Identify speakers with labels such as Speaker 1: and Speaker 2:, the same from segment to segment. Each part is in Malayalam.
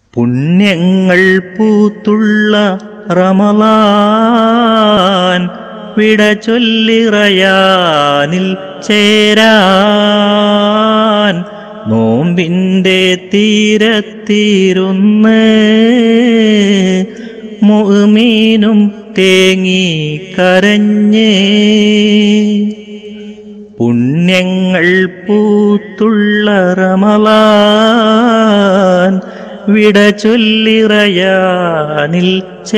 Speaker 1: പുണ്യങ്ങൾ പൂത്തുള്ള റമലാൻ വിട ചൊല്ലിറയാനിൽ ചേരാൻ നോമ്പിൻ്റെ തീരത്തിരുന്ന് മുഅ്മീനും തേങ്ങി കരഞ്ഞേ പുണ്യങ്ങൾ പൂത്തുള്ള റമലാൻ വിട ചൊല്ലിറയാനിൽ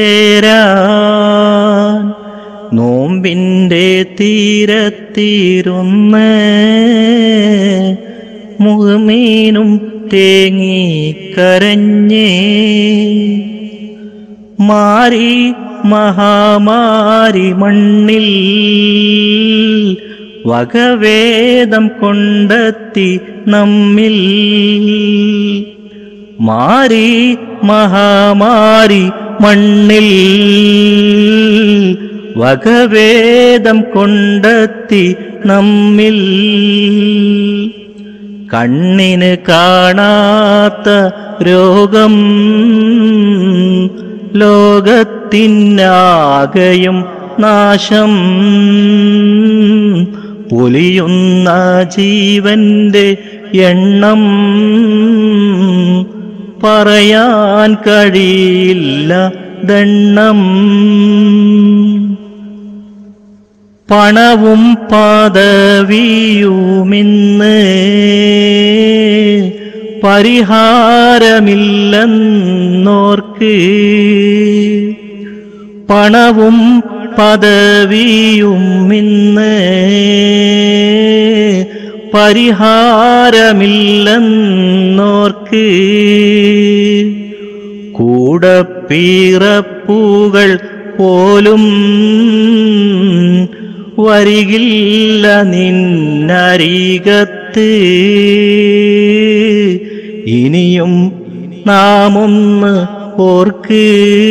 Speaker 1: ചേരാൻ നോമ്പിൻ്റെ തീരത്തിരുന്ന് മുഹമീനും തേങ്ങി കരഞ്ഞേ മാരി മഹാമാരി മണ്ണിൽ വകവേദം കൊണ്ടെത്തി നമ്മിൽ മാരി മഹാമാരി മണ്ണിൽ വകവേദം കൊണ്ടെത്തി നമ്മിൽ കണ്ണിന് കാണാത്ത രോഗം ലോകത്തിനാകയും നാശം പൊലിയുന്ന ജീവന്റെ എണ്ണം പറയാൻ കഴിയില്ല ദണ്ണം പണവും പദവിയുമിന്ന് പരിഹാരമില്ലെന്നോർക്ക് പണവും പദവിയുമിന്ന് പരിഹാരമില്ലെന്നോർക്ക് കൂടപ്പീറപ്പൂകൾ പോലും വരികില്ല നിന്നരികത്ത് ഇനിയും നാം ഒന്ന് ഓർക്ക്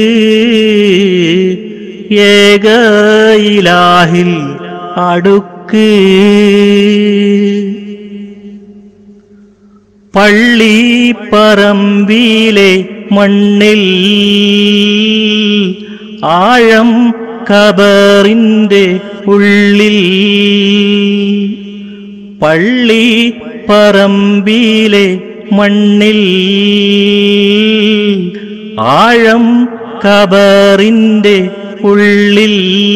Speaker 1: ഏകയിലാഹിൽ അടുക്ക് പള്ളി പറമ്പിലെ മണ്ണിൽ ആഴം കബറിൻ്റെ ഉള്ളിൽ പള്ളി പറമ്പിലെ മണ്ണിൽ ആഴം കബറിൻ്റെ ഉള്ളിൽ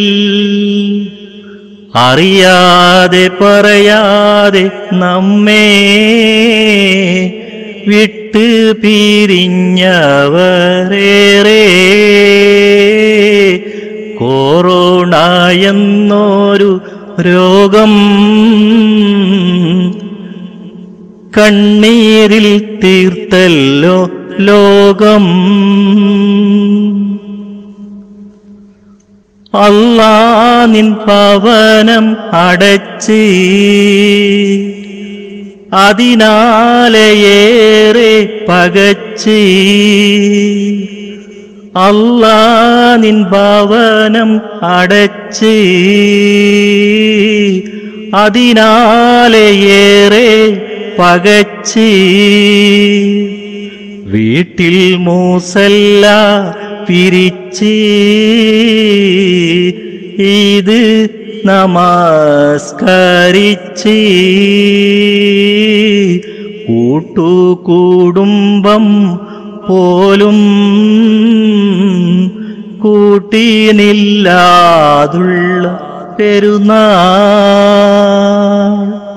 Speaker 1: അറിയാതെ പറയാതെ നമ്മെ വിട്ട് പിരിഞ്ഞവരേറെ കൊറോണ എന്നൊരു രോഗം കണ്ണീരിൽ തീർത്തല്ലോ ലോകം അല്ലാ നിൻ പവനം അടച്ച് അതിനാലെയേറെ പകച്ച് അല്ലാ നിൻ ഭവനം അടച്ച് അതിനാലെയേറെ പകച്ച് വീട്ടിൽ മൂസല്ല പിരിച്ച് ഇത് നമസ്കരിച്ച് കൂട്ടുകൂടുംബം പോലും കൂട്ടിനില്ലാതുള്ള പെരുന്നാൾ